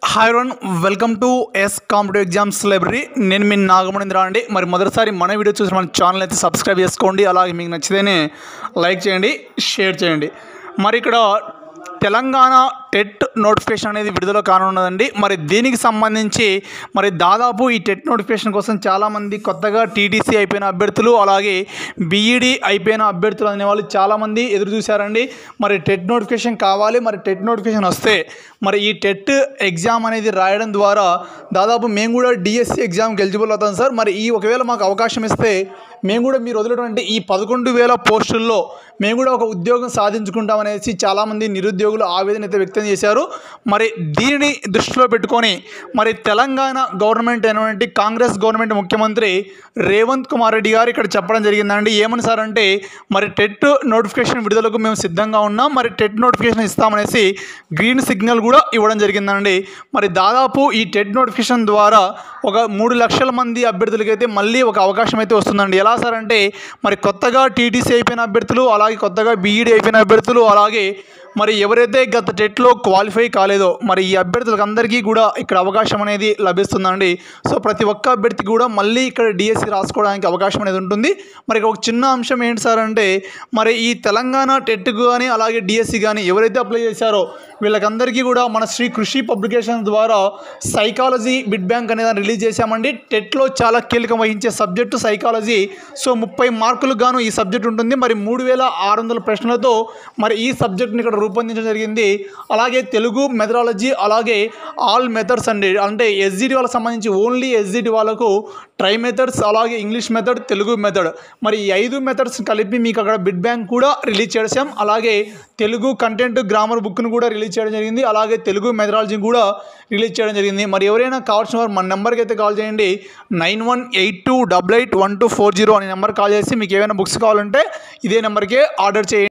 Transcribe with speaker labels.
Speaker 1: hi one welcome to S competitive exams library నేను మీ నాగమణేంద్ర అండి మరి మొదటిసారి మన వీడియో చూసిన మన ఛానల్ అయితే సబ్స్క్రైబ్ చేసుకోండి అలాగే మీకు నచ్చితేనే లైక్ చేయండి షేర్ చేయండి మరి ఇక్కడ తెలంగాణ టెట్ నోటిఫికేషన్ అనేది విడుదల కానున్నదండి మరి దీనికి సంబంధించి మరి దాదాపు ఈ టెట్ నోటిఫికేషన్ కోసం చాలామంది కొత్తగా టీటీసీ అయిపోయిన అభ్యర్థులు అలాగే బీఈడి అయిపోయిన అభ్యర్థులు అనే వాళ్ళు చాలామంది ఎదురు చూశారండి మరి టెట్ నోటిఫికేషన్ కావాలి మరి టెట్ నోటిఫికేషన్ వస్తే మరి ఈ టెట్ ఎగ్జామ్ అనేది రాయడం ద్వారా దాదాపు మేము కూడా డిఎస్సి ఎగ్జామ్కి ఎలిజిబుల్ అవుతాం సార్ మరి ఈ ఒకవేళ మాకు అవకాశం ఇస్తే మేము కూడా మీరు వదిలినటువంటి ఈ పదకొండు వేల పోస్టుల్లో మేము కూడా ఒక ఉద్యోగం సాధించుకుంటామనేసి చాలామంది నిరుద్యోగులు ఆవేదన అయితే వ్యక్తం చేశారు మరి దీనిని దృష్టిలో పెట్టుకొని మరి తెలంగాణ గవర్నమెంట్ అయినటువంటి కాంగ్రెస్ గవర్నమెంట్ ముఖ్యమంత్రి రేవంత్ కుమార్ రెడ్డి గారు ఇక్కడ చెప్పడం జరిగిందండి ఏమని సార్ అంటే మరి టెట్ నోటిఫికేషన్ విడుదలకు మేము సిద్ధంగా ఉన్నాం మరి టెట్ నోటిఫికేషన్ ఇస్తామనేసి గ్రీన్ సిగ్నల్ కూడా ఇవ్వడం జరిగిందండి మరి దాదాపు ఈ టెట్ నోటిఫికేషన్ ద్వారా ఒక మూడు లక్షల మంది అభ్యర్థులకైతే మళ్ళీ ఒక అవకాశం అయితే వస్తుందండి ఎలా సార్ అంటే మరి కొత్తగా టీటీసీ అయిపోయిన అభ్యర్థులు అలాగే కొత్తగా బీఈడీ అయిపోయిన అభ్యర్థులు అలాగే మరి ఎవరైతే గత టెట్లో క్వాలిఫై కాలేదో మరి ఈ అభ్యర్థులకు అందరికీ కూడా ఇక్కడ అవకాశం అనేది లభిస్తుందండి సో ప్రతి ఒక్క అభ్యర్థి కూడా మళ్ళీ ఇక్కడ డిఎస్సి రాసుకోవడానికి అవకాశం అనేది ఉంటుంది మరి ఒక చిన్న అంశం ఏంటి సార్ అంటే మరి ఈ తెలంగాణ టెట్ కానీ అలాగే డిఎస్సి కానీ ఎవరైతే అప్లై చేశారో వీళ్ళకందరికీ కూడా మన శ్రీ కృషి పబ్లికేషన్ ద్వారా సైకాలజీ బిడ్ బ్యాంక్ అనేది రిలీజ్ చేశామండి టెట్లో చాలా కీలకం వహించే సబ్జెక్టు సైకాలజీ సో ముప్పై మార్కులకు గాను ఈ సబ్జెక్ట్ ఉంటుంది మరి మూడు వేల ఆరు వందల ప్రశ్నలతో మరి ఈ సబ్జెక్ట్ని ఇక్కడ రూపొందించడం జరిగింది అలాగే తెలుగు మెథడాలజీ అలాగే ఆల్ మెథడ్స్ అండి అంటే ఎస్జిటి వాళ్ళకి సంబంధించి ఓన్లీ ఎస్జిటి వాళ్ళకు ట్రై మెథడ్స్ అలాగే ఇంగ్లీష్ మెథడ్ తెలుగు మెథడ్ మరి ఈ ఐదు మెథడ్స్ కలిపి మీకు అక్కడ బిడ్ బ్యాంక్ కూడా రిలీజ్ చేసాం అలాగే తెలుగు కంటెంట్ గ్రామర్ బుక్ను కూడా రిలీజ్ చేయడం జరిగింది అలాగే తెలుగు మెథడాలజీ కూడా రిలీజ్ చేయడం జరిగింది మరి ఎవరైనా కావాల్సిన వారు మన నెంబర్కి అయితే కాల్ చేయండి nine one eight two double eight one two four zero అనే నెంబర్ కాల్ చేసి మీకు ఏమైనా బుక్స్ కావాలంటే ఇదే నెంబర్కే ఆర్డర్ చేయండి